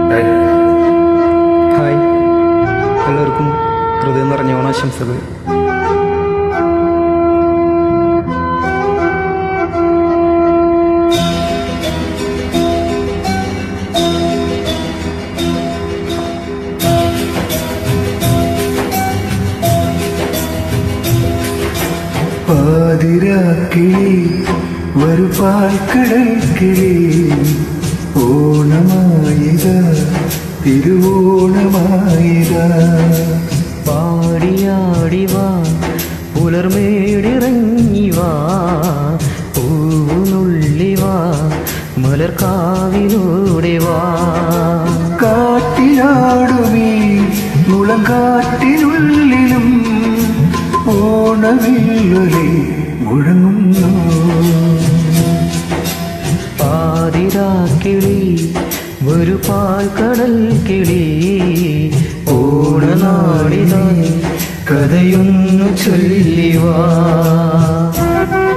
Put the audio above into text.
hi എല്ലാവർക്കും ഹൃദയം നിറഞ്ഞ ഓണാശംസകൾ പാതിരാക്കിളി ഒരു പാൽക്കടൽ കിളി ഓണമായിത തിരുവോണമായിത പാടിയാടി വാ പുലർമേടിറങ്ങി വാ പൂവുനുള്ളി വാ മലർക്കാവിലൂടെ വാ കാറ്റിലാടുമീ മുളങ്കാറ്റിനുള്ളിലും ഓണവില്ലൊലി മുഴങ്ങുന്നു പാതിരാക്കിളി ഒരു പാൽക്കടൽ കിളി ഓണനാളിതായി കഥയൊന്നു ചൊല്ലിവാ